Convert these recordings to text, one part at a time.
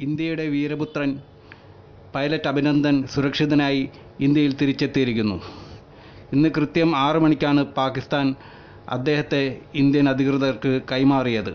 ഇന്ത്യയുടെ വീരപുത്രൻ പൈലറ്റ് അഭിനന്ദൻ സുരക്ഷിതനായി ഇന്ത്യയിൽ തിരിച്ചെത്തിയിരിക്കുന്നു ഇന്ന് കൃത്യം ആറ് മണിക്കാണ് പാകിസ്ഥാൻ അദ്ദേഹത്തെ ഇന്ത്യൻ അധികൃതർക്ക് കൈമാറിയത്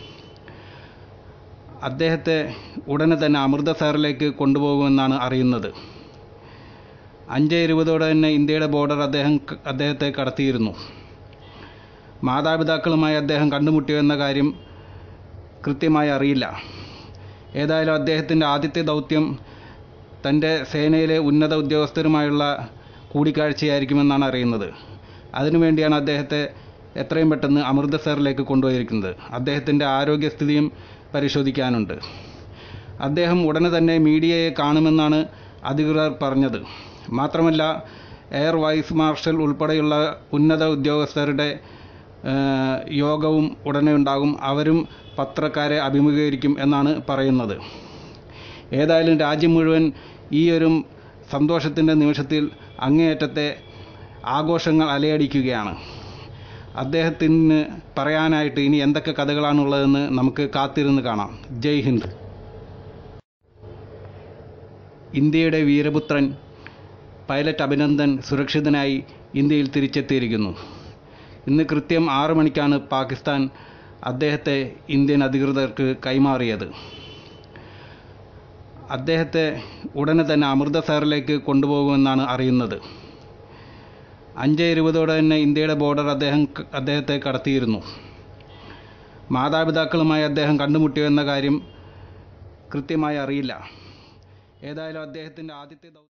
അദ്ദേഹത്തെ ഉടനെ തന്നെ അമൃതസറിലേക്ക് കൊണ്ടുപോകുമെന്നാണ് അറിയുന്നത് അഞ്ച് ഇരുപതോടെ തന്നെ ഇന്ത്യയുടെ ബോർഡർ അദ്ദേഹം അദ്ദേഹത്തെ കടത്തിയിരുന്നു മാതാപിതാക്കളുമായി അദ്ദേഹം കണ്ടുമുട്ടിയോ എന്ന കാര്യം കൃത്യമായി അറിയില്ല ഏതായാലും അദ്ദേഹത്തിൻ്റെ ആദ്യത്തെ ദൗത്യം തൻ്റെ സേനയിലെ ഉന്നത ഉദ്യോഗസ്ഥരുമായുള്ള കൂടിക്കാഴ്ചയായിരിക്കുമെന്നാണ് അറിയുന്നത് അതിനുവേണ്ടിയാണ് അദ്ദേഹത്തെ എത്രയും പെട്ടെന്ന് അമൃതസറിലേക്ക് കൊണ്ടുപോയിരിക്കുന്നത് അദ്ദേഹത്തിൻ്റെ ആരോഗ്യസ്ഥിതിയും പരിശോധിക്കാനുണ്ട് അദ്ദേഹം ഉടനെ തന്നെ മീഡിയയെ കാണുമെന്നാണ് അധികൃതർ പറഞ്ഞത് മാത്രമല്ല എയർ വൈസ് മാർഷൽ ഉൾപ്പെടെയുള്ള ഉന്നത ഉദ്യോഗസ്ഥരുടെ യോഗവും ഉടനെ ഉണ്ടാകും അവരും പത്രക്കാരെ അഭിമുഖീകരിക്കും എന്നാണ് പറയുന്നത് ഏതായാലും രാജ്യം മുഴുവൻ ഈ ഒരു സന്തോഷത്തിൻ്റെ നിമിഷത്തിൽ അങ്ങേയറ്റത്തെ ആഘോഷങ്ങൾ അലയടിക്കുകയാണ് അദ്ദേഹത്തിന് പറയാനായിട്ട് ഇനി എന്തൊക്കെ കഥകളാണുള്ളതെന്ന് നമുക്ക് കാത്തിരുന്ന് കാണാം ജയ് ഹിന്ദ് ഇന്ത്യയുടെ വീരപുത്രൻ പൈലറ്റ് അഭിനന്ദൻ സുരക്ഷിതനായി ഇന്ത്യയിൽ തിരിച്ചെത്തിയിരിക്കുന്നു ഇന്ന് കൃത്യം ആറ് മണിക്കാണ് പാകിസ്ഥാൻ അദ്ദേഹത്തെ ഇന്ത്യൻ അധികൃതർക്ക് കൈമാറിയത് അദ്ദേഹത്തെ ഉടനെ തന്നെ അമൃതസറിലേക്ക് കൊണ്ടുപോകുമെന്നാണ് അറിയുന്നത് അഞ്ച് ഇരുപതോടെ തന്നെ ഇന്ത്യയുടെ ബോർഡർ അദ്ദേഹം അദ്ദേഹത്തെ കടത്തിയിരുന്നു മാതാപിതാക്കളുമായി അദ്ദേഹം കണ്ടുമുട്ടിയോ എന്ന കാര്യം കൃത്യമായി അറിയില്ല ഏതായാലും അദ്ദേഹത്തിൻ്റെ ആദ്യത്തെ